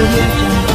audio jungle.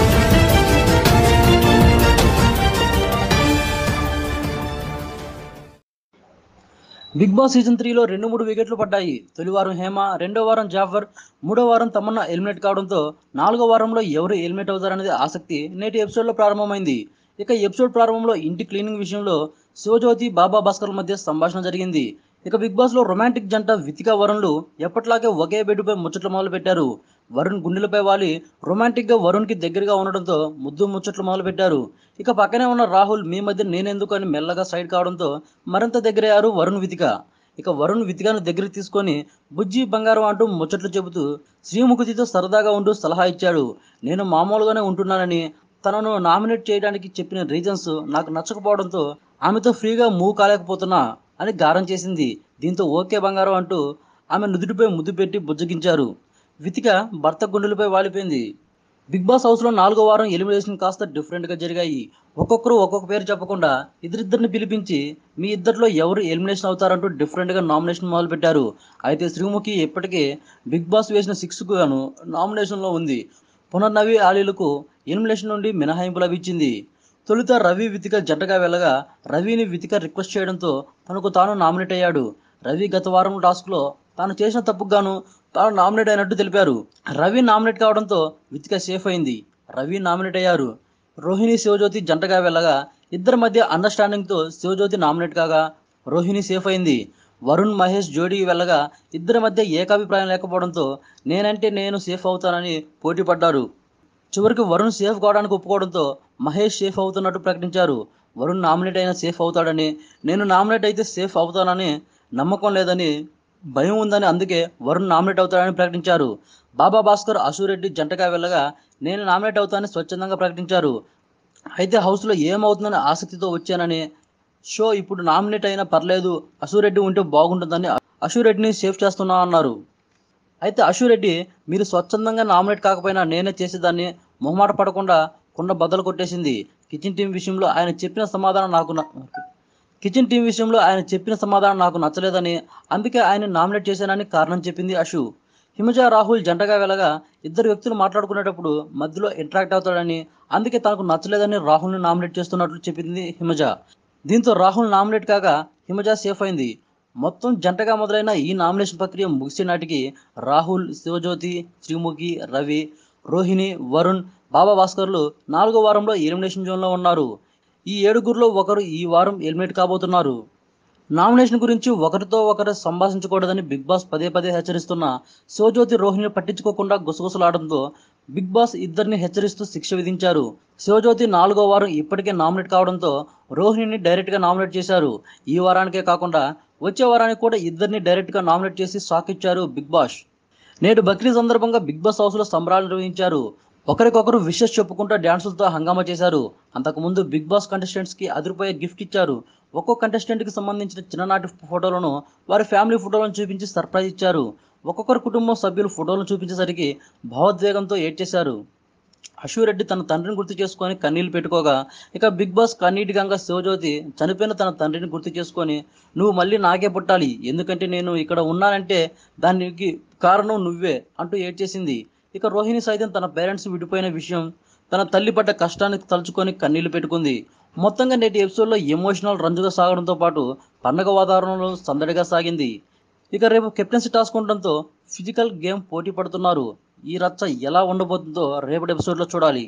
Bigg Boss season త్రీలో రెండు మూడు వికెట్లు పడ్డాయి తొలి వారం హేమ రెండో వారం జాఫర్ మూడో వారం తమన్నా ఎలిమినేట్ కావడంతో నాలుగో వారంలో ఎవరు ఎలిమినేట్ అవుతారనేది ఆసక్తి నేటి ఎపిసోడ్లో ప్రారంభమైంది ఇక ఎపిసోడ్ ప్రారంభంలో ఇంటి క్లీనింగ్ విషయంలో శివజ్యోతి బాబా భాస్కర్ మధ్య సంభాషణ జరిగింది ఇక బిగ్ బాస్ లో రొమాంటిక్ జంట వితిక వరుణ్లు ఎప్పట్లాగే ఒకే బెడ్డుపై ముచ్చట్లు మొదలు పెట్టారు వరుణ్ గుండెలపై వాలి రొమాంటిక్ గా వరుణ్ కి దగ్గరగా ఉండడంతో ముద్దు ముచ్చట్లు మొదలు పెట్టారు ఇక పక్కనే ఉన్న రాహుల్ మీ మధ్య నేనెందుకు అని మెల్లగా సైడ్ కావడంతో మరింత దగ్గరయ్యారు వరుణ్ వితిక ఇక వరుణ్ వితికను దగ్గరికి తీసుకొని బుజ్జి బంగారం అంటూ ముచ్చట్లు చెబుతూ శ్రీముఖితో సరదాగా ఉంటూ సలహా ఇచ్చాడు నేను మామూలుగానే ఉంటున్నానని తనను నామినేట్ చేయడానికి చెప్పిన రీజన్స్ నాకు నచ్చకపోవడంతో ఆమెతో ఫ్రీగా మూవ్ కాలేకపోతున్నా అని గారం చేసింది దీంతో ఓకే బంగారం అంటూ ఆమె నుదుటిపై ముద్దు పెట్టి బుజ్జగించారు వితిక భర్త గుండెలపై వాలిపోయింది బిగ్ బాస్ హౌస్లో నాలుగో వారం ఎలిమినేషన్ కాస్త డిఫరెంట్గా జరిగాయి ఒక్కొక్కరు ఒక్కొక్క పేరు చెప్పకుండా ఇద్దరిద్దరిని పిలిపించి మీ ఇద్దరిలో ఎవరు ఎలిమినేషన్ అవుతారంటూ డిఫరెంట్గా నామినేషన్ మొదలుపెట్టారు అయితే శ్రీముఖి ఇప్పటికే బిగ్ బాస్ వేసిన సిక్స్కు గాను నామినేషన్లో ఉంది పునర్నవి ఆలీలకు ఎలిమినేషన్ నుండి మినహాయింపు లభించింది తొలుత రవి వితిక జంటగా వెళ్ళగా రవిని వితిక రిక్వెస్ట్ చేయడంతో తనకు తాను నామినేట్ అయ్యాడు రవి గత వారం టాస్క్లో తాను చేసిన తప్పుకు గాను తాను నామినేట్ అయినట్టు తెలిపారు రవి నామినేట్ కావడంతో వితిక సేఫ్ అయింది రవి నామినేట్ అయ్యారు రోహిణి శివజ్యోతి జంటగా వెళ్ళగా ఇద్దరి మధ్య అండర్స్టాండింగ్తో శివజ్యోతి నామినేట్ కాగా రోహిణి సేఫ్ అయింది వరుణ్ మహేష్ జోడీ వెళ్ళగా ఇద్దరి మధ్య ఏకాభిప్రాయం లేకపోవడంతో నేనంటే నేను సేఫ్ అవుతానని పోటీ పడ్డారు చివరికి వరుణ్ సేఫ్ కావడానికి ఒప్పుకోవడంతో మహేష్ సేఫ్ అవుతున్నట్టు ప్రకటించారు వరుణ్ నామినేట్ అయినా సేఫ్ అవుతాడని నేను నామినేట్ అయితే సేఫ్ అవుతానని నమ్మకం లేదని భయం ఉందని అందుకే వరుణ్ నామినేట్ అవుతాడని ప్రకటించారు బాబా భాస్కర్ అశురెడ్డి జంటగా వెళ్ళగా నేను నామినేట్ అవుతానని స్వచ్ఛందంగా ప్రకటించారు అయితే హౌస్లో ఏమవుతుందని ఆసక్తితో వచ్చానని షో ఇప్పుడు నామినేట్ అయినా పర్లేదు అశురెడ్డి ఉంటే బాగుంటుందని అశురెడ్డిని సేఫ్ చేస్తున్నా అన్నారు అయితే అశురెడ్డి మీరు స్వచ్ఛందంగా నామినేట్ కాకపోయినా నేనే చేసేదాన్ని మొహమాట పడకుండా కుండ బద్దలు కొట్టేసింది కిచెన్ టీం విషయంలో ఆయన చెప్పిన సమాధానం నాకు న- కిచెన్ టీం విషయంలో ఆయన చెప్పిన సమాధానం నాకు నచ్చలేదని అందుకే ఆయన నామినేట్ చేశానని కారణం చెప్పింది అశు హిమజ రాహుల్ జంటగా వెళ్ళగా ఇద్దరు వ్యక్తులు మాట్లాడుకునేటప్పుడు మధ్యలో ఇంటరాక్ట్ అవుతాడని అందుకే తనకు నచ్చలేదని రాహుల్ని నామినేట్ చేస్తున్నట్లు చెప్పింది హిమజ దీంతో రాహుల్ నామినేట్ కాగా హిమజ సేఫ్ అయింది మొత్తం జంటగా మొదలైన ఈ నామినేషన్ ప్రక్రియ ముగిసే నాటికి రాహుల్ శివజ్యోతి శ్రీముఖి రవి రోహిణి వరుణ్ బాబా భాస్కర్లు నాలుగో వారంలో ఎలిమినేషన్ జోన్లో ఉన్నారు ఈ ఏడుగురిలో ఒకరు ఈ వారం ఎలిమినేట్ కాబోతున్నారు నామినేషన్ గురించి ఒకరితో ఒకరు సంభాషించకూడదని బిగ్ బాస్ పదే పదే హెచ్చరిస్తున్న శివజ్యోతి రోహిణిని పట్టించుకోకుండా గుసగుసలాడడంతో బిగ్ బాస్ ఇద్దరిని హెచ్చరిస్తూ శిక్ష విధించారు శివజ్యోతి నాలుగో వారం ఇప్పటికే నామినేట్ కావడంతో రోహిణిని డైరెక్ట్గా నామినేట్ చేశారు ఈ వారానికే కాకుండా వచ్చే వారానికి కూడా ఇద్దరిని డైరెక్ట్గా నామినేట్ చేసి షాక్ ఇచ్చారు బిగ్ బాస్ నేడు బక్రీద్ సందర్భంగా బిగ్ బాస్ హౌస్లో సంబరాలు నిర్వహించారు ఒకరికొకరు విషెస్ చెప్పుకుంటూ డ్యాన్సులతో హంగామా చేశారు అంతకుముందు బిగ్ బాస్ కంటెస్టెంట్స్ కి అదిరిపోయే గిఫ్ట్ ఇచ్చారు ఒక్కో కంటెస్టెంట్ కి సంబంధించిన చిన్ననాటి ఫోటోలను వారి ఫ్యామిలీ ఫోటోలను చూపించి సర్ప్రైజ్ ఇచ్చారు ఒక్కొక్కరు కుటుంబం సభ్యులు ఫోటోలను చూపించేసరికి భావోద్వేగంతో ఏడ్చేశారు అశురెడ్డి తన తండ్రిని గుర్తు చేసుకొని కన్నీళ్లు పెట్టుకోగా ఇక బిగ్ బాస్ కన్నీటి గంగ శివజ్యోతి చనిపోయిన తన తండ్రిని గుర్తు చేసుకొని నువ్వు మళ్ళీ నాకే పుట్టాలి ఎందుకంటే నేను ఇక్కడ ఉన్నానంటే దానికి కారణం నువ్వే అంటూ ఏడ్చేసింది ఇక రోహిణి సైతం తన పేరెంట్స్ విడిపోయిన విషయం తన తల్లి పడ్డ కష్టాన్ని తలుచుకొని కన్నీళ్లు పెట్టుకుంది మొత్తంగా నేటి ఎపిసోడ్లో ఎమోషనల్ రంజుగా సాగడంతో పాటు పండగ వాతావరణంలో సందడిగా సాగింది ఇక రేపు కెప్టెన్సీ టాస్క్ ఉండడంతో ఫిజికల్ గేమ్ పోటీ పడుతున్నారు ఈ రచ్చ ఎలా ఉండబోతుందో రేపటి ఎపిసోడ్లో చూడాలి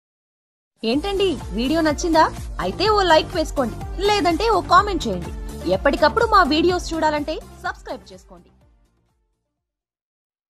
ఏంటండి వీడియో నచ్చిందా అయితే ఓ లైక్ వేసుకోండి లేదంటే ఓ కామెంట్ చేయండి ఎప్పటికప్పుడు మా వీడియోస్ చూడాలంటే సబ్స్క్రైబ్ చేసుకోండి